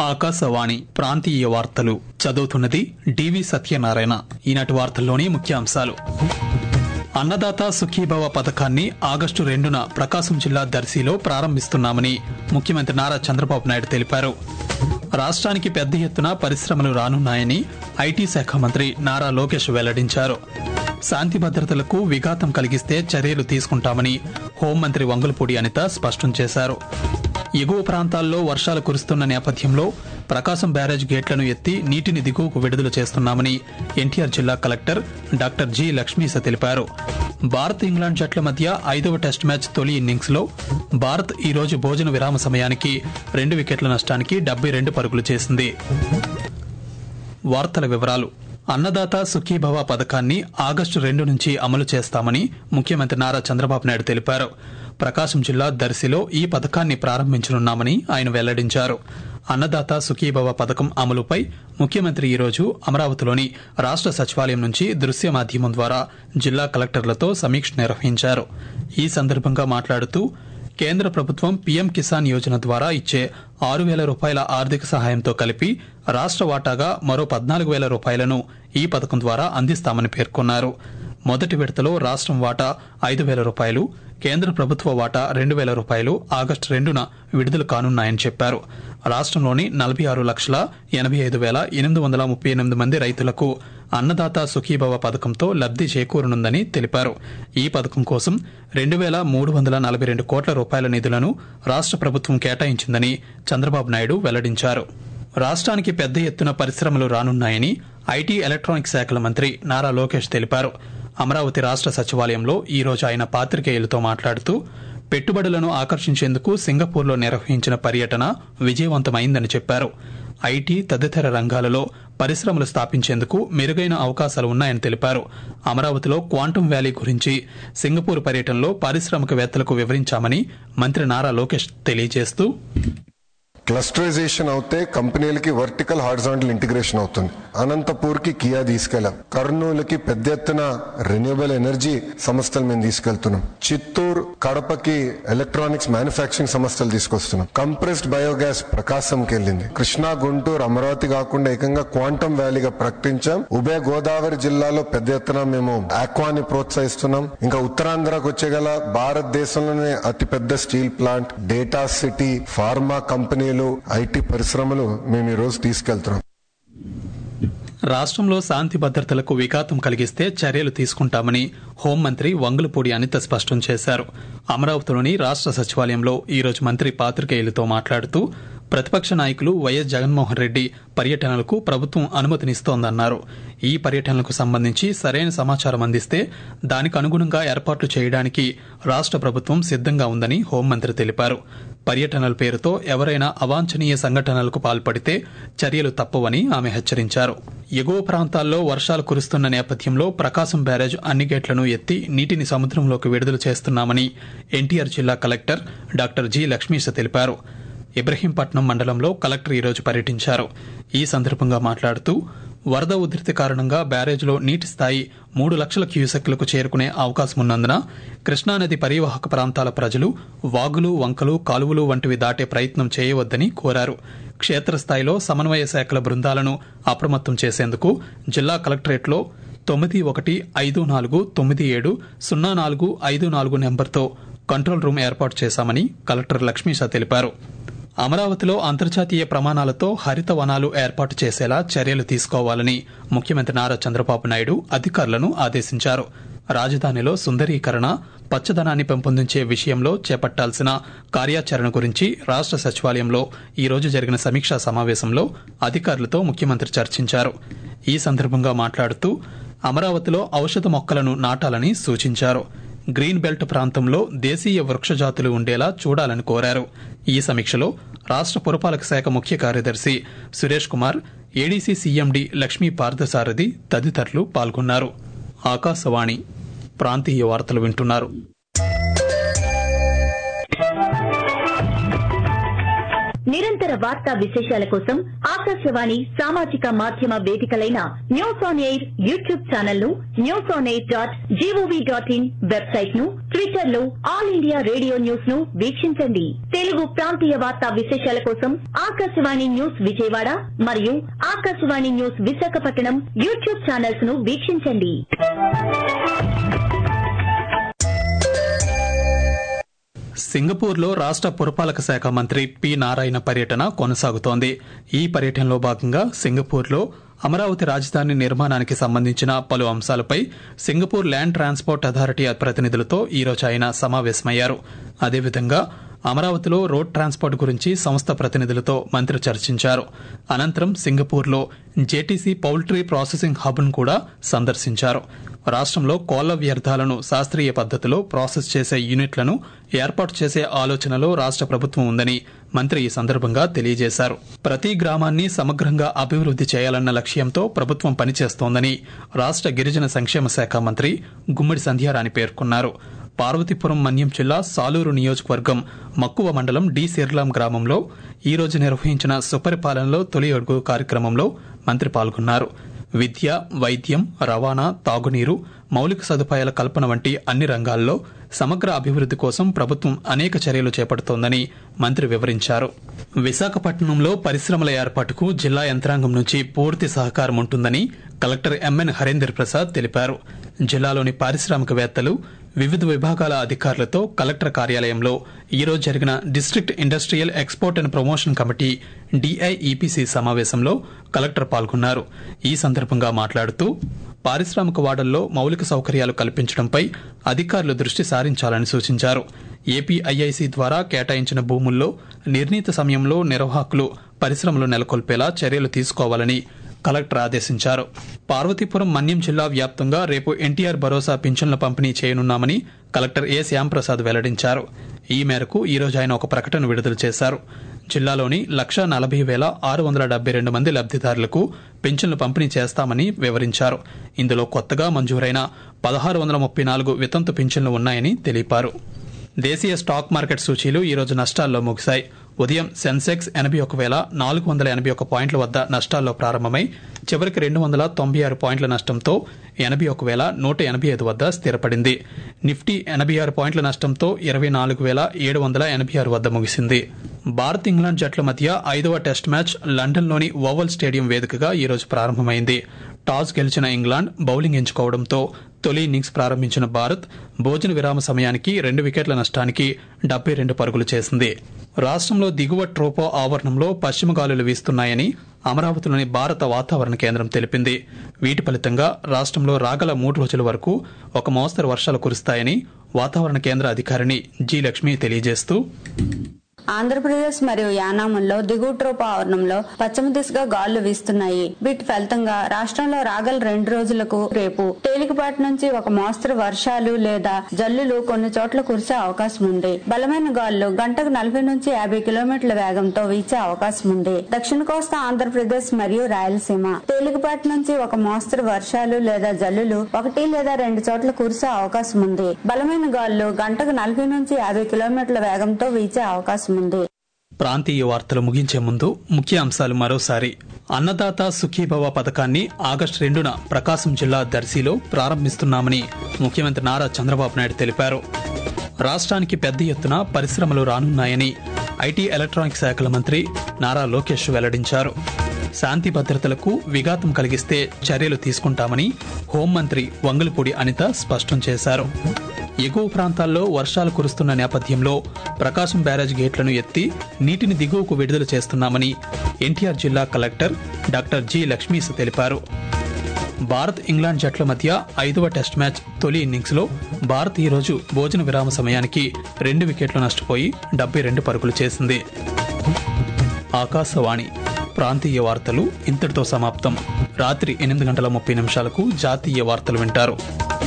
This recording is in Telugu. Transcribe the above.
ఆకాశవాణి ప్రాంతీయ వార్తలు చదువుతున్నది డివి సత్యనారాయణ ఈనాటి వార్తల్లోని ముఖ్యాంశాలు అన్నదాత సుఖీభవ పథకాన్ని ఆగస్టు రెండున ప్రకాశం జిల్లా దర్శిలో ప్రారంభిస్తున్నామని ముఖ్యమంత్రి నారా చంద్రబాబు నాయుడు తెలిపారు రాష్ట్రానికి పెద్ద ఎత్తున పరిశ్రమలు రానున్నాయని ఐటీ శాఖ మంత్రి నారా లోకేష్ వెల్లడించారు శాంతి భద్రతలకు విఘాతం కలిగిస్తే చర్యలు తీసుకుంటామని హోంమంత్రి వంగులపూడి అనిత స్పష్టం చేశారు ఎగువ ప్రాంతాల్లో వర్షాలు కురుస్తున్న నేపథ్యంలో ప్రకాశం బ్యారేజ్ గేట్లను ఎత్తి నీటిని దిగువకు విడుదల చేస్తున్నామని ఎన్టీఆర్ జిల్లా కలెక్టర్ డాక్టర్ జి లక్ష్మీస తెలిపారు భారత్ ఇంగ్లాండ్ జట్ల మధ్య ఐదవ టెస్ట్ మ్యాచ్ తొలి ఇన్నింగ్స్ లో భారత్ ఈ రోజు భోజన విరామ సమయానికి రెండు వికెట్ల నష్టానికి డెబ్బై రెండు పరుగులు చేసింది వార్తల వివరాలు అన్నదాత సుఖీభవ పథకాన్ని ఆగస్టు రెండు నుంచి అమలు చేస్తామని ముఖ్యమంత్రి నారా చంద్రబాబు నాయుడు తెలిపారు ప్రకాశం జిల్లా దర్శిలో ఈ పథకాన్ని ప్రారంభించనున్నామని ఆయన వెల్లడించారు అన్నదాత సుఖీభవ పథకం అమలుపై ముఖ్యమంత్రి ఈరోజు అమరావతిలోని రాష్ట సచివాలయం నుంచి దృశ్య మాధ్యమం ద్వారా జిల్లా కలెక్టర్లతో సమీక్ష నిర్వహించారు ఈ సందర్భంగా మాట్లాడుతూ కేంద్ర ప్రభుత్వం పీఎం కిసాన్ యోజన ద్వారా ఇచ్చే ఆరు వేల రూపాయల ఆర్థిక సహాయంతో కలిపి రాష్ట్ర వాటాగా మరో పద్నాలుగు వేల రూపాయలను ఈ పథకం ద్వారా అందిస్తామని పేర్కొన్నారు మొదటి విడతలో రాష్ట్రం వాటా ఐదు వేల రూపాయలు కేంద్ర ప్రభుత్వ వాటా రెండు వేల రూపాయలు ఆగస్టు రెండున విడుదల కానున్నాయని చెప్పారు రాష్ట్రంలోని నలభై ఆరు లక్షల ఎనభై ఐదు వేల ఎనిమిది వందల ముప్పై ఎనిమిది మంది రైతులకు అన్నదాత సుఖీభవ పథకంతో లబ్ది చేకూరనుందని తెలిపారు ఈ పథకం కోసం రెండు వేల మూడు వందల నలభై రెండు కోట్ల రూపాయల నిధులను రాష్ట్ర ప్రభుత్వం కేటాయించిందని చంద్రబాబు నాయుడు వెల్లడించారు రాష్ట్రానికి పెద్ద ఎత్తున పరిశ్రమలు రానున్నాయని ఐటీ ఎలక్ట్రానిక్స్ శాఖల మంత్రి నారా లోకేష్ తెలిపారు అమరావతి రాష్ట్ర సచివాలయంలో ఈ రోజు ఆయన పాత్రికేయులతో మాట్లాడుతూ పెట్టుబడులను ఆకర్షించేందుకు సింగపూర్లో నిర్వహించిన పర్యటన విజయవంతమైందని చెప్పారు ఐటీ తదితర రంగాలలో పరిశ్రమలు స్థాపించేందుకు మెరుగైన అవకాశాలు ఉన్నాయని తెలిపారు అమరావతిలో క్వాంటం వ్యాలీ గురించి సింగపూర్ పర్యటనలో పారిశ్రామికవేత్తలకు వివరించామని మంత్రి నారా లోకేష్ తెలియజేస్తూ క్లస్టరైజేషన్ అవుతే కంపెనీలకి వర్టికల్ హారిజాంటల్ ఇంటిగ్రేషన్ అవుతుంది అనంతపూర్ కి కియా తీసుకెళ్లాం కర్నూలుకి పెద్ద ఎత్తున రెన్యూబుల్ ఎనర్జీ సంస్థలు మేము తీసుకెళ్తున్నాం చిత్తూరు కడపకి ఎలక్ట్రానిక్స్ మ్యానుఫాక్చరింగ్ సంస్థలు తీసుకొస్తున్నాం కంప్రెస్డ్ బయోగ్యాస్ ప్రకాశంకి వెళ్ళింది కృష్ణా గుంటూరు అమరావతి కాకుండా ఏకంగా క్వాంటమ్ వ్యాలీగా ప్రకటించాం ఉభయ గోదావరి జిల్లాలో పెద్ద ఎత్తున మేము ఆక్వాని ప్రోత్సహిస్తున్నాం ఇంకా ఉత్తరాంధ్రకు వచ్చేగల భారతదేశంలోనే అతిపెద్ద steel plant data city pharma కంపెనీలు ఐటీ పరిశ్రమలు మేము ఈ రోజు తీసుకెళ్తున్నాం రాష్ట్రంలో శాంతి భద్రతలకు విఘాతం కలిగిస్తే చర్యలు తీసుకుంటామని హోంమంత్రి వంగులపూడి అనిత స్పష్టం చేశారు అమరావతిలోని రాష్ట్ర సచివాలయంలో ఈ రోజు మంత్రి పాత్రికేయులతో మాట్లాడుతూ ప్రతిపక్ష నాయకులు వైఎస్ జగన్మోహన్ రెడ్డి పర్యటనలకు ప్రభుత్వం అనుమతినిస్తోందన్నారు ఈ పర్యటనలకు సంబంధించి సరైన సమాచారం అందిస్తే దానికి అనుగుణంగా ఏర్పాట్లు చేయడానికి రాష్ట్ర ప్రభుత్వం సిద్దంగా ఉందని హోంమంత్రి తెలిపారు పర్యటనల పేరుతో ఎవరైనా అవాంఛనీయ సంఘటనలకు పాల్పడితే చర్యలు తప్పవని ఆమె హెచ్చరించారు ఎగువ ప్రాంతాల్లో వర్షాలు కురుస్తున్న నేపథ్యంలో ప్రకాశం బ్యారేజ్ అన్ని గేట్లను ఎత్తి నీటిని సముద్రంలోకి విడుదల చేస్తున్నామని ఎన్టీఆర్ జిల్లా కలెక్టర్ డాక్టర్ జి లక్ష్మీశ తెలిపారు ఇబ్రహీంపట్నం మండలంలో కలెక్టర్ ఈరోజు పర్యటించారు ఈ సందర్భంగా మాట్లాడుతూ వరద ఉధృతి కారణంగా బ్యారేజ్లో నీటి స్థాయి మూడు లక్షల క్యూసెక్లకు చేరుకునే అవకాశం ఉన్నందున కృష్ణానది పరివాహక ప్రాంతాల ప్రజలు వాగులు వంకలు కాలువలు వంటివి దాటే ప్రయత్నం చేయవద్దని కోరారు క్షేత్రస్థాయిలో సమన్వయ శాఖల బృందాలను అప్రమత్తం చేసేందుకు జిల్లా కలెక్టరేట్లో తొమ్మిది ఒకటి ఐదు నాలుగు తొమ్మిది ఏడు సున్నా నాలుగు ఐదు నాలుగు నెంబర్తో కంట్రోల్ రూమ్ ఏర్పాటు చేశామని కలెక్టర్ లక్ష్మీషా తెలిపారు అమరావతిలో అంతర్జాతీయ ప్రమాణాలతో హరిత వనాలు ఏర్పాటు చేసేలా చర్యలు తీసుకోవాలని ముఖ్యమంత్రి నారా చంద్రబాబు నాయుడు అధికారులను ఆదేశించారు రాజధానిలో సుందరీకరణ పచ్చదనాన్ని పెంపొందించే విషయంలో చేపట్టాల్సిన కార్యాచరణ గురించి రాష్ట్ర సచివాలయంలో ఈ రోజు జరిగిన సమీక్షా సమావేశంలో అధికారులతో ముఖ్యమంత్రి చర్చించారు ఈ సందర్భంగా మాట్లాడుతూ అమరావతిలో ఔషధ మొక్కలను నాటాలని సూచించారు గ్రీన్ బెల్ట్ ప్రాంతంలో దేశీయ వృక్ష జాతులు ఉండేలా చూడాలని కోరారు ఈ సమీక్షలో రాష్ట్ర పురపాలక శాఖ ముఖ్య కార్యదర్శి సురేష్ కుమార్ ఏడీసీ సీఎండీ లక్ష్మీ పార్థసారథి తదితరులు పాల్గొన్నారు ఆకాశవాణి ప్రాంతీయ వార్తలు వింటున్నారు నిరంతర నిరంతర వార్తా విశేషాల కోసం ఆకాశవాణి సామాజిక మాధ్యమ వేదికలైన news on air YouTube channel ను news on air dot gov dot in website ను ట్విట్టర్ లో ఆల్ ఇండియా రేడియో న్యూస్ ను వీక్షించండి తెలుగు ప్రాంతీయ వార్తా విశేషాల కోసం ఆకాశవాణి న్యూస్ విజయవాడ మరియు Akashvani news Visakhapatnam YouTube channels ను వీక్షించండి సింగపూర్లో రాష్ట్ర పురపాలక శాఖ మంత్రి పి నారాయణ పర్యటన కొనసాగుతోంది ఈ పర్యటనలో భాగంగా సింగపూర్లో అమరావతి రాజధాని నిర్మాణానికి సంబంధించిన పలు అంశాలపై సింగపూర్ ల్యాండ్ ట్రాన్స్పోర్ట్ అథారిటీ ప్రతినిధులతో ఈ రోజు ఆయన సమావేశమయ్యారు అదేవిధంగా అమరావతిలో రోడ్ ట్రాన్స్పోర్ట్ గురించి సంస్థ ప్రతినిధులతో మంత్రి చర్చించారు అనంతరం సింగపూర్లో జేటీసీ పౌల్ట్రీ ప్రాసెసింగ్ హబ్ను కూడా సందర్శించారు రాష్ట్రంలో కోళ్ల వ్యర్థాలను శాస్త్రీయ పద్దతిలో ప్రాసెస్ చేసే యూనిట్లను ఏర్పాటు చేసే ఆలోచనలో రాష్ట్ర ప్రభుత్వం ఉందని మంత్రి ఈ సందర్భంగా తెలియజేశారు ప్రతి గ్రామాన్ని సమగ్రంగా అభివృద్ది చేయాలన్న లక్ష్యంతో ప్రభుత్వం పనిచేస్తోందని రాష్ట్ర గిరిజన సంక్షేమ శాఖ మంత్రి గుమ్మడి సంధ్యారాణి పేర్కొన్నారు పార్వతీపురం మన్యం జిల్లా సాలూరు నియోజకవర్గం మక్కువ మండలం డి సిర్లాం గ్రామంలో ఈ రోజు నిర్వహించిన సుపరిపాలనలో తొలి అడుగు కార్యక్రమంలో మంత్రి పాల్గొన్నారు విద్య వైద్యం రవాణా తాగునీరు మౌలిక సదుపాయాల కల్పన వంటి అన్ని రంగాల్లో సమగ్ర అభివృద్ది కోసం ప్రభుత్వం అనేక చర్యలు చేపడుతోందని మంత్రి వివరించారు విశాఖపట్నంలో పరిశ్రమల ఏర్పాటుకు జిల్లా యంత్రాంగం నుంచి పూర్తి సహకారం ఉంటుందని కలెక్టర్ ఎంఎన్ హరేందర్ ప్రసాద్ తెలిపారు జిల్లాలోని పారిశ్రామికవేత్తలు వివిధ విభాగాల అధికారులతో కలెక్టర్ కార్యాలయంలో ఈ రోజు జరిగిన district industrial export and promotion committee DIEPC సమావేశంలో కలెక్టర్ పాల్గొన్నారు ఈ సందర్భంగా మాట్లాడుతూ పారిశ్రామిక వాడల్లో మౌలిక సౌకర్యాలు కల్పించడంపై అధికారులు దృష్టి సారించాలని సూచించారు ఏపీఐఐసి ద్వారా కేటాయించిన భూముల్లో నిర్ణీత సమయంలో నిర్వాహకులు పరిశ్రమలు నెలకొల్పేలా చర్యలు తీసుకోవాలని కలెక్టర్ ఆదేశించారు పార్వతీపురం మన్యం జిల్లా వ్యాప్తంగా రేపు ఎన్టీఆర్ భరోసా పింఛన్ల పంపిణీ చేయనున్నామని కలెక్టర్ ఏ శ్యాంప్రసాద్ వెల్లడించారు ఈ మేరకు ఈ రోజు ఆయన ఒక ప్రకటన విడుదల చేశారు జిల్లాలోని లక్ష నలభై వేల ఆరు వందల డెబ్బై రెండు మంది లబ్దిదారులకు పింఛన్లు పంపిణీ చేస్తామని వివరించారు ఇందులో కొత్తగా మంజూరైన పదహారు వందల ముప్పై నాలుగు వితంతు పింఛన్లు ఉన్నాయని తెలిపారు దేశీయ స్టాక్ మార్కెట్ సూచీలు ఈ రోజు నష్టాల్లో ముగిశాయి ఉదయం సెన్సెక్స్ ఎనభై ఒక వేల నాలుగు వందల ఎనభై ఒక పాయింట్ల వద్ద నష్టాల్లో ప్రారంభమై చివరికి రెండు వందల తొంభై ఆరు పాయింట్ల నష్టంతో ఎనభై ఒక వేల నూట ఎనభై ఐదు వద్ద స్థిరపడింది నిఫ్టీ ఎనభై ఆరు పాయింట్ల నష్టంతో ఇరవై నాలుగు వేల ఏడు వందల ఎనభై ఆరు వద్ద ముగిసింది భారత్ ఇంగ్లాండ్ జట్ల మధ్య ఐదవ టెస్ట్ మ్యాచ్ లండన్లోని ఓవల్ స్టేడియం వేదికగా ఈ రోజు ప్రారంభమైంది టాస్ గెలిచిన ఇంగ్లాండ్ బౌలింగ్ ఎంచుకోవడంతో తొలి ఇన్నింగ్స్ ప్రారంభించిన భారత్ భోజన విరామ సమయానికి రెండు వికెట్ల నష్టానికి డెబ్బై రెండు పరుగులు చేసింది రాష్ట్రంలో దిగువ ట్రోపో ఆవరణంలో పశ్చిమ గాలులు వీస్తున్నాయని అమరావతిలోని భారత వాతావరణ కేంద్రం తెలిపింది వీటి ఫలితంగా రాష్ట్రంలో రాగల మూడు రోజుల వరకు ఒక మోస్తరు వర్షాలు కురుస్తాయని వాతావరణ కేంద్ర అధికారిని జి లక్ష్మి తెలియజేస్తూ ఆంధ్రప్రదేశ్ మరియు యానాముల్లో దిగువ ట్రోప్ ఆవరణంలో పశ్చిమ దిశగా గాలులు వీస్తున్నాయి వీటి ఫలితంగా రాష్ట్రంలో రాగల రెండు రోజులకు రేపు తేలికపాటి నుంచి ఒక మోస్తరు వర్షాలు లేదా జల్లులు కొన్ని చోట్ల కురిసే అవకాశం ఉంది బలమైన గాలులు గంటకు నలభై నుంచి యాభై కిలోమీటర్ల వేగంతో వీచే అవకాశం ఉంది దక్షిణ కోస్తా ఆంధ్రప్రదేశ్ మరియు రాయలసీమ తేలికపాటి నుంచి ఒక మోస్తరు వర్షాలు లేదా జల్లులు ఒకటి లేదా రెండు చోట్ల కురిసే అవకాశం ఉంది బలమైన గాలులు గంటకు నలభై నుంచి యాభై కిలోమీటర్ల వేగంతో వీచే అవకాశం ఉంది ప్రాంతీయ వార్తలు ముగించే ముందు ముఖ్య అంశాలు మరోసారి అన్నదాత సుఖీభవ పథకాన్ని ఆగస్టు రెండున ప్రకాశం జిల్లా దర్శిలో ప్రారంభిస్తున్నామని ముఖ్యమంత్రి నారా చంద్రబాబు నాయుడు తెలిపారు రాష్ట్రానికి పెద్ద ఎత్తున పరిశ్రమలు రానున్నాయని ఐటీ ఎలక్ట్రానిక్ శాఖల మంత్రి నారా లోకేష్ వెల్లడించారు శాంతి భద్రతలకు విఘాతం కలిగిస్తే చర్యలు తీసుకుంటామని హోంమంత్రి వంగలపూడి అనిత స్పష్టం చేశారు ఎగువ ప్రాంతాల్లో వర్షాలు కురుస్తున్న నేపథ్యంలో ప్రకాశం బ్యారేజ్ గేట్లను ఎత్తి నీటిని దిగువకు విడుదల చేస్తున్నామని ఎన్టీఆర్ జిల్లా కలెక్టర్ డాక్టర్ జి లక్ష్మీస్ తెలిపారు భారత్ ఇంగ్లాండ్ జట్ల మధ్య ఐదవ టెస్ట్ మ్యాచ్ తొలి ఇన్నింగ్స్ లో భారత్ ఈ రోజు భోజన విరామ సమయానికి రెండు వికెట్లు నష్టపోయి డెబ్బై రెండు పరుగులు చేసింది ఆకాశవాణి ప్రాంతీయ వార్తలు ఇంతటితో సమాప్తం రాత్రి ఎనిమిది గంటల ముప్పై నిమిషాలకు జాతీయ వార్తలు వింటారు